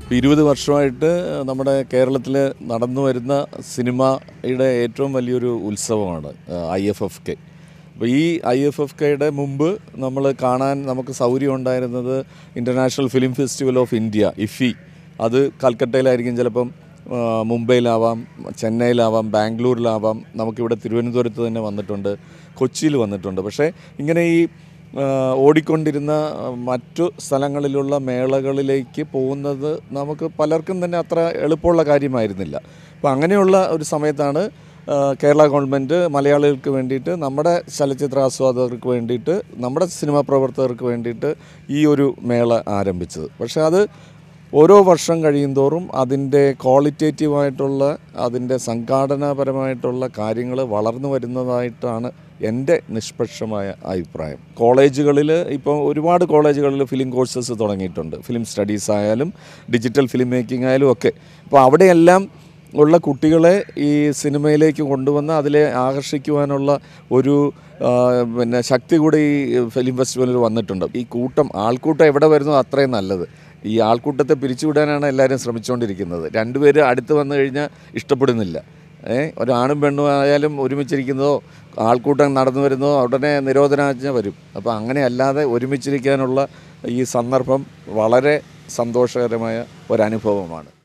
ഇപ്പോൾ ഇരുപത് വർഷമായിട്ട് നമ്മുടെ കേരളത്തിൽ നടന്നു വരുന്ന സിനിമയുടെ ഏറ്റവും വലിയൊരു ഉത്സവമാണ് ഐ എഫ് എഫ് കെ അപ്പോൾ ഈ ഐ എഫ് എഫ് കെയുടെ മുമ്പ് നമ്മൾ കാണാൻ നമുക്ക് സൗകര്യം ഉണ്ടായിരുന്നത് international film festival of India IFFI അത് കൽക്കട്ടയിലായിരിക്കും ചിലപ്പം ആ, മുംബൈയിലാവാം ചെന്നൈയിലാവാം ബാംഗ്ലൂരിലാവാം നമുക്കിവിടെ തിരുവനന്തപുരത്ത് തന്നെ വന്നിട്ടുണ്ട് കൊച്ചിയിൽ വന്നിട്ടുണ്ട് പക്ഷേ ഇങ്ങനെ ഈ ആ, ഓടിക്കൊണ്ടിരുന്ന ആ, മറ്റു സ്ഥലങ്ങളിലുള്ള മേളകളിലേക്ക് പോകുന്നത് നമുക്ക് പലർക്കും തന്നെ അത്ര എളുപ്പമുള്ള കാര്യമായിരുന്നില്ല അപ്പോൾ അങ്ങനെയുള്ള ഒരു സമയത്താണ് ആ, കേരള ഗവൺമെൻറ് മലയാളികൾക്ക് വേണ്ടിയിട്ട് നമ്മുടെ ചലച്ചിത്ര ആസ്വാദകർക്ക് വേണ്ടിയിട്ട് നമ്മുടെ സിനിമാ പ്രവർത്തകർക്ക് വേണ്ടിയിട്ട് ഈ ഒരു മേള ആരംഭിച്ചത് പക്ഷേ അത് ഓരോ വർഷം കഴിയുന്തോറും അതിൻ്റെ ക്വാളിറ്റേറ്റീവായിട്ടുള്ള അതിൻ്റെ സംഘാടനാപരമായിട്ടുള്ള കാര്യങ്ങൾ വളർന്നു വരുന്നതായിട്ടാണ് എൻ്റെ നിഷ്പക്ഷമായ അഭിപ്രായം കോളേജുകളിൽ ഇപ്പോൾ ഒരുപാട് കോളേജുകളിൽ ഫിലിം കോഴ്സസ് തുടങ്ങിയിട്ടുണ്ട് ഫിലിം സ്റ്റഡീസ് ആയാലും ഡിജിറ്റൽ ഫിലിം മേക്കിംഗ് ആയാലും ഒക്കെ അപ്പോൾ അവിടെയെല്ലാം ഉള്ള കുട്ടികളെ ഈ സിനിമയിലേക്ക് കൊണ്ടുവന്ന് അതിലെ ആകർഷിക്കുവാനുള്ള ഒരു ആ, പിന്നെ ശക്തി കൂടി ഈ ഫിലിം ഫെസ്റ്റിവലിൽ വന്നിട്ടുണ്ട് ഈ കൂട്ടം ആൾക്കൂട്ടം എവിടെ വരുന്നോ അത്രയും നല്ലത് ഈ ആൾക്കൂട്ടത്തെ പിരിച്ചുവിടാനാണ് എല്ലാവരും ശ്രമിച്ചുകൊണ്ടിരിക്കുന്നത് രണ്ടുപേര് അടുത്ത് വന്നു കഴിഞ്ഞാൽ ഇഷ്ടപ്പെടുന്നില്ല ഏ ഒരാണും പെണ്ണും ആയാലും ഒരുമിച്ചിരിക്കുന്നതോ ആൾക്കൂട്ടം നടന്നു വരുന്നതോ ഉടനെ നിരോധനാജ്ഞ വരും അപ്പോൾ അങ്ങനെ അല്ലാതെ ഒരുമിച്ചിരിക്കാനുള്ള ഈ സന്ദർഭം വളരെ സന്തോഷകരമായ ഒരനുഭവമാണ്